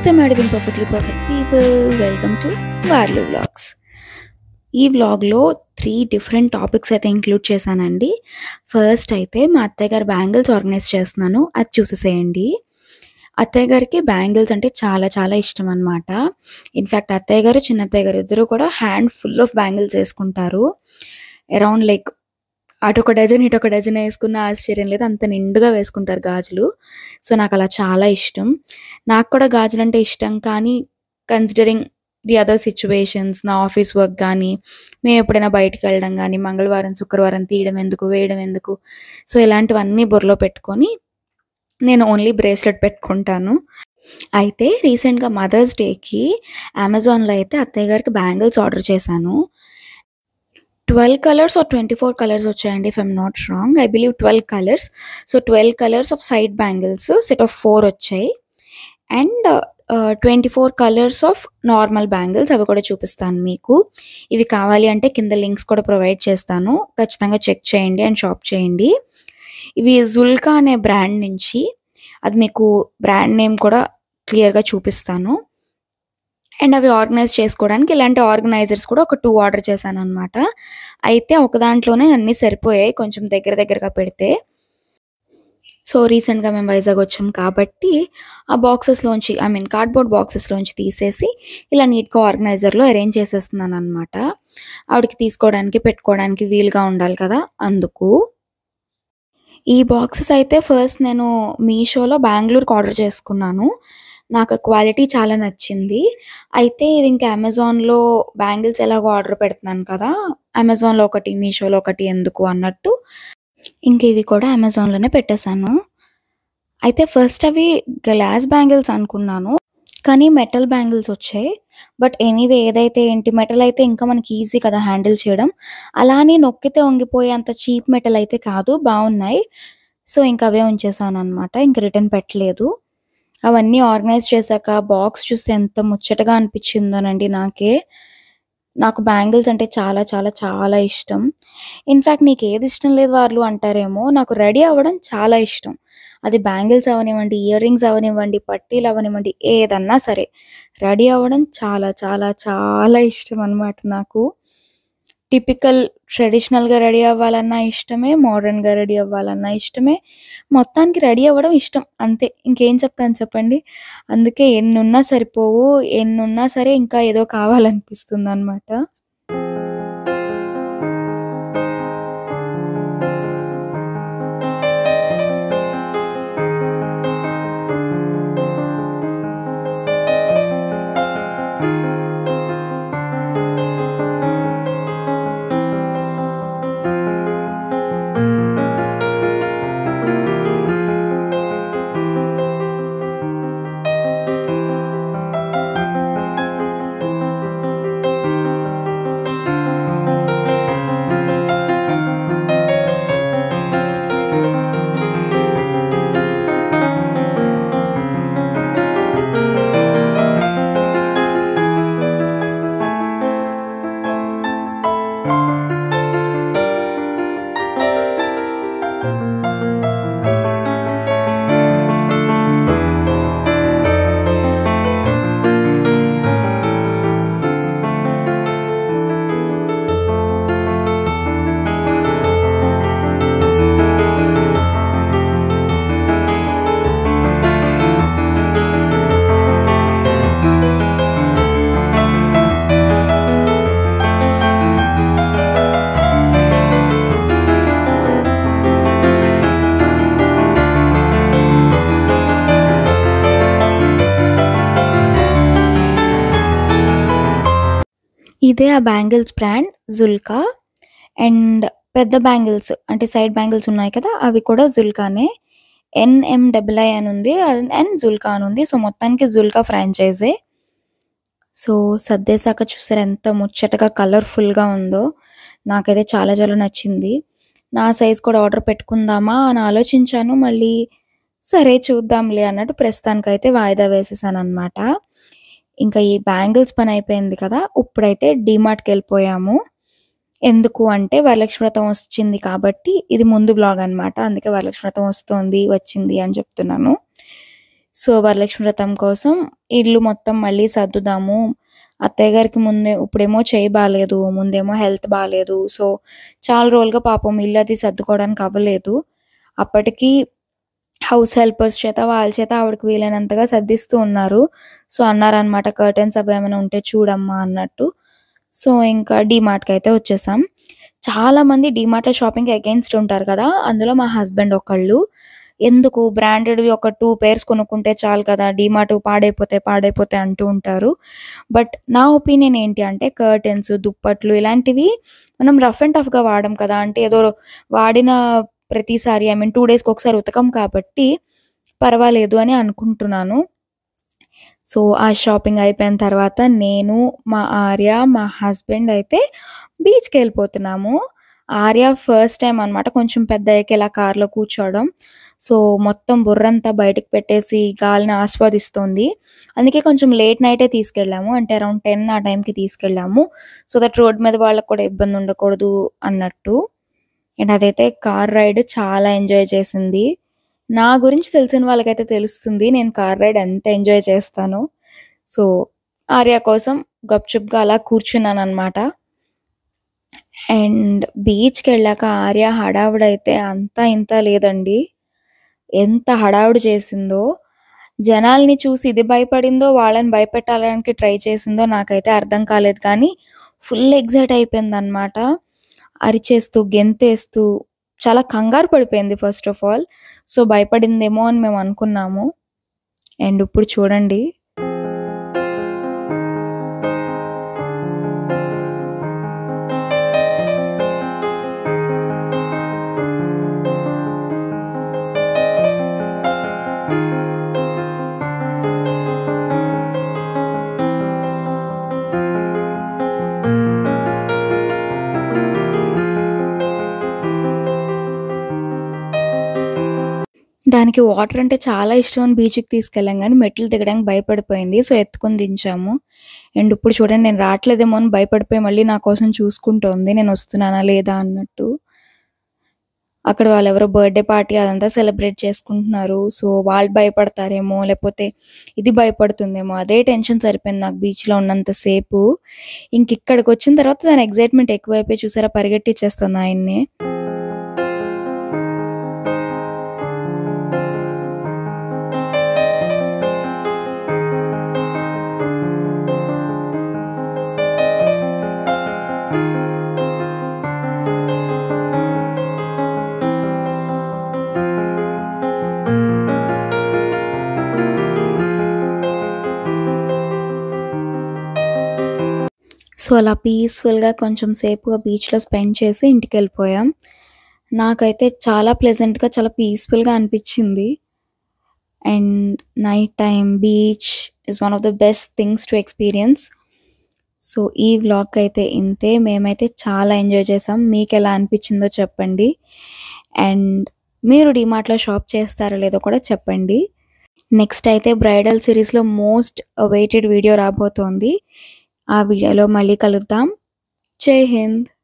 నమస్తే my diving perfectly perfect people welcome to వార్లు vlogs ఈ వ్లాగ్లో త్రీ డిఫరెంట్ టాపిక్స్ అయితే ఇంక్లూడ్ చేశానండి ఫస్ట్ అయితే మా అత్తయ్య గారు బ్యాంగిల్స్ ఆర్గనైజ్ చేస్తున్నాను అది చూసేసేయండి అత్తయ్య గారికి బ్యాంగిల్స్ అంటే చాలా చాలా ఇష్టం అనమాట ఇన్ఫ్యాక్ట్ అత్తయ్య గారు చిన్న అత్తయ్య గారు ఇద్దరు కూడా హ్యాండ్ ఫుల్ ఆఫ్ బ్యాంగిల్స్ వేసుకుంటారు అరౌండ్ లైక్ అటు ఒక డజన్ ఇటు ఒక డజన్ వేసుకున్న ఆశ్చర్యం లేదు అంత నిండుగా వేసుకుంటారు గాజులు సో నాకు అలా చాలా ఇష్టం నాకు కూడా గాజులు అంటే ఇష్టం కానీ కన్సిడరింగ్ ది అదర్ సిచ్యువేషన్స్ నా ఆఫీస్ వర్క్ కానీ మేము ఎప్పుడైనా బయటకు వెళ్ళడం కానీ మంగళవారం శుక్రవారం తీయడం ఎందుకు వేయడం ఎందుకు సో ఇలాంటివన్నీ బుర్రలో పెట్టుకొని నేను ఓన్లీ బ్రేస్లెట్ పెట్టుకుంటాను అయితే రీసెంట్గా మదర్స్ డేకి అమెజాన్లో అయితే అత్తయ్య గారికి బ్యాంగిల్స్ ఆర్డర్ చేశాను twelve colours or twenty four colours వచ్చాయండి if I'm not wrong I believe twelve colours so twelve colours of side bangles set of four వచ్చాయి and twenty four colours of normal bangles అవి కూడా చూపిస్తాను మీకు ఇవి కావాలి అంటే కింద లింక్స్ కూడా ప్రొవైడ్ చేస్తాను ఖచ్చితంగా చెక్ చేయండి అండ్ షాప్ చేయండి ఇవి జుల్కా అనే బ్రాండ్ నుంచి అది మీకు బ్రాండ్ నేమ్ కూడా క్లియర్గా చూపిస్తాను అండ్ అవి ఆర్గనైజ్ చేసుకోవడానికి ఇలాంటి ఆర్గనైజర్స్ కూడా ఒక టూ ఆర్డర్ చేశాను అనమాట అయితే ఒక దాంట్లోనే అన్నీ సరిపోయాయి కొంచెం దగ్గర దగ్గరగా పెడితే సో రీసెంట్గా మేము వైజాగ్ వచ్చాం కాబట్టి ఆ బాక్సెస్లోంచి ఐ మీన్ కార్డ్బోర్డ్ బాక్సెస్లోంచి తీసేసి ఇలా నీట్గా ఆర్గనైజర్లో అరేంజ్ చేసేస్తున్నాను అనమాట ఆవిడకి తీసుకోవడానికి పెట్టుకోవడానికి వీలుగా ఉండాలి కదా అందుకు ఈ బాక్సెస్ అయితే ఫస్ట్ నేను మీషోలో బెంగళూరుకి ఆర్డర్ చేసుకున్నాను నాకు క్వాలిటీ చాలా నచ్చింది అయితే ఇది ఇంకా అమెజాన్లో బ్యాంగిల్స్ ఎలాగో ఆర్డర్ పెడుతున్నాను కదా అమెజాన్లో ఒకటి మీషోలో ఒకటి ఎందుకు అన్నట్టు ఇంక ఇవి కూడా అమెజాన్లోనే పెట్టేశాను అయితే ఫస్ట్ అవి గ్లాస్ బ్యాంగిల్స్ అనుకున్నాను కానీ మెటల్ బ్యాంగిల్స్ వచ్చాయి బట్ ఎనీవే ఏదైతే ఏంటి మెటల్ అయితే ఇంకా మనకి ఈజీ కదా హ్యాండిల్ చేయడం అలానే నొక్కితే వంగిపోయే అంత చీప్ మెటల్ అయితే కాదు బాగున్నాయి సో ఇంకా అవే ఉంచేసాను అనమాట ఇంక రిటర్న్ పెట్టలేదు అవన్నీ ఆర్గనైజ్ చేశాక బాక్స్ చూస్తే ఎంత ముచ్చటగా అనిపించిందోనండి నాకే నాకు బ్యాంగిల్స్ అంటే చాలా చాలా చాలా ఇష్టం ఇన్ఫ్యాక్ట్ నీకు ఏది ఇష్టం లేదు వాళ్ళు అంటారేమో నాకు రెడీ అవ్వడం చాలా ఇష్టం అది బ్యాంగిల్స్ అవనివ్వండి ఇయర్ రింగ్స్ అవనివ్వండి పట్టీలు అవనివ్వండి ఏదన్నా సరే రెడీ అవ్వడం చాలా చాలా చాలా ఇష్టం అనమాట నాకు టిపికల్ ట్రెడిషనల్గా రెడీ అవ్వాలన్నా ఇష్టమే మోడర్న్గా రెడీ అవ్వాలన్నా ఇష్టమే మొత్తానికి రెడీ అవ్వడం ఇష్టం అంతే ఇంకేం చెప్తాను చెప్పండి అందుకే ఎన్నున్నా సరిపోవు ఎన్నున్నా సరే ఇంకా ఏదో కావాలనిపిస్తుంది అనమాట ఇదే ఆ బ్యాంగిల్స్ బ్రాండ్ జుల్కా అండ్ పెద్ద బ్యాంగిల్స్ అంటే సైడ్ బ్యాంగిల్స్ ఉన్నాయి కదా అవి కూడా జుల్కానే ఎన్ఎండబ్ల్ఐ అని ఉంది అండ్ జుల్కా అని ఉంది సో మొత్తానికి జుల్కా ఫ్రాంచైజే సో సర్దేశాక చూసారు ఎంత ముచ్చటగా కలర్ఫుల్గా ఉందో నాకైతే చాలా చాలా నచ్చింది నా సైజ్ కూడా ఆర్డర్ పెట్టుకుందామా అని ఆలోచించాను మళ్ళీ సరే చూద్దాంలే అన్నట్టు ప్రస్తుతానికైతే వాయిదా వేసేసాను అనమాట ఇంకా ఈ బ్యాంగిల్స్ పని అయిపోయింది కదా ఇప్పుడైతే డిమార్ట్కి వెళ్ళిపోయాము ఎందుకు అంటే వరలక్ష్మి వ్రతం వచ్చింది కాబట్టి ఇది ముందు బ్లాగ్ అన్నమాట అందుకే వరలక్ష్మి వ్రతం వస్తోంది వచ్చింది అని చెప్తున్నాను సో వరలక్ష్మి వ్రతం కోసం ఇల్లు మొత్తం మళ్ళీ సర్దుదాము అత్తయ్య గారికి ముందే ఇప్పుడేమో చేయి బాలేదు ముందేమో హెల్త్ బాలేదు సో చాలా రోజులుగా పాపం ఇల్లు అది సర్దుకోవడానికి అవ్వలేదు అప్పటికి హౌస్ హెల్పర్స్ చేత వాళ్ళ చేత ఆవిడకి వీలైనంతగా సర్దిస్తూ ఉన్నారు సో అన్నారనమాట కర్టెన్స్ అవి ఏమైనా ఉంటే చూడమ్మా అన్నట్టు సో ఇంకా డీమార్ట్కి అయితే వచ్చేసాం చాలా మంది డీమార్ట్ షాపింగ్ అగైన్స్ట్ ఉంటారు కదా అందులో మా హస్బెండ్ ఒకళ్ళు ఎందుకు బ్రాండెడ్వి ఒక టూ పేర్స్ కొనుక్కుంటే చాలు కదా డీమార్ట్ పాడైపోతే పాడైపోతే అంటూ ఉంటారు బట్ నా ఒపీనియన్ ఏంటి అంటే కర్టెన్స్ దుప్పట్లు ఇలాంటివి మనం రఫ్ అండ్ టఫ్గా వాడడం కదా అంటే ఏదో వాడిన ప్రతిసారి ఐ మీన్ టూ డేస్కి ఒకసారి ఉతకం కాబట్టి పర్వాలేదు అని అనుకుంటున్నాను సో ఆ షాపింగ్ అయిపోయిన తర్వాత నేను మా ఆర్య మా హస్బెండ్ అయితే బీచ్కి వెళ్ళిపోతున్నాము ఆర్య ఫస్ట్ టైం అనమాట కొంచెం పెద్ద అయ్యాక ఇలా కార్లో కూర్చోవడం సో మొత్తం బుర్రంతా బయటకు పెట్టేసి గాలిని ఆస్వాదిస్తుంది అందుకే కొంచెం లేట్ నైటే తీసుకెళ్ళాము అంటే అరౌండ్ టెన్ ఆ టైంకి తీసుకెళ్ళాము సో దట్ రోడ్ మీద వాళ్ళకి కూడా ఇబ్బంది ఉండకూడదు అన్నట్టు అండ్ అదైతే కార్ రైడ్ చాలా ఎంజాయ్ చేసింది నా గురించి తెలిసిన వాళ్ళకైతే తెలుస్తుంది నేను కార్ రైడ్ ఎంత ఎంజాయ్ చేస్తాను సో ఆర్య కోసం గప్చుప్గా అలా కూర్చున్నాను అనమాట అండ్ బీచ్కి వెళ్ళాక ఆర్య హడావుడైతే అంతా ఇంత లేదండి ఎంత హడావుడి చేసిందో జనాల్ని చూసి ఇది భయపడిందో వాళ్ళని భయపెట్టాలని ట్రై చేసిందో నాకైతే అర్థం కాలేదు కానీ ఫుల్ ఎగ్జైట్ అయిపోయింది అనమాట అరిచేస్తూ గెంతేస్తూ చాలా కంగారు పడిపోయింది ఫస్ట్ ఆఫ్ ఆల్ సో భయపడిందేమో అని మేము అనుకున్నాము అండ్ ఇప్పుడు చూడండి దానికి వాటర్ అంటే చాలా ఇష్టం అని బీచ్కి తీసుకెళ్ళాం కానీ మెట్లు దిగడానికి భయపడిపోయింది సో ఎత్తుకొని దించాము అండ్ ఇప్పుడు చూడండి నేను రావట్లేదేమో అని భయపడిపోయి మళ్ళీ నా కోసం చూసుకుంటోంది నేను వస్తున్నానా లేదా అన్నట్టు అక్కడ వాళ్ళు ఎవరో బర్త్డే పార్టీ అదంతా సెలబ్రేట్ చేసుకుంటున్నారు సో వాళ్ళు భయపడతారేమో లేకపోతే ఇది భయపడుతుందేమో అదే టెన్షన్ సరిపోయింది నాకు బీచ్లో ఉన్నంతసేపు ఇంక ఇక్కడికి వచ్చిన తర్వాత దాని ఎగ్జైట్మెంట్ ఎక్కువైపోయి చూసారా పరిగెట్టిచ్చేస్తుంది ఆయన్ని సో అలా పీస్ఫుల్గా కొంచెం సేపుగా బీచ్లో స్పెండ్ చేసి ఇంటికి వెళ్ళిపోయాం నాకైతే చాలా ప్లెజెంట్గా చాలా పీస్ఫుల్గా అనిపించింది and night time beach is one of the best things to experience so ఈ వ్లాగ్ అయితే ఇంతే మేమైతే చాలా ఎంజాయ్ చేసాం మీకు ఎలా అనిపించిందో చెప్పండి అండ్ మీరు డిమార్ట్లో షాప్ చేస్తారో లేదో కూడా చెప్పండి నెక్స్ట్ అయితే బ్రైడల్ సిరీస్లో మోస్ట్ వెయిటెడ్ వీడియో రాబోతోంది ఆ వీడియోలో మళ్ళీ కలుద్దాం జై హింద్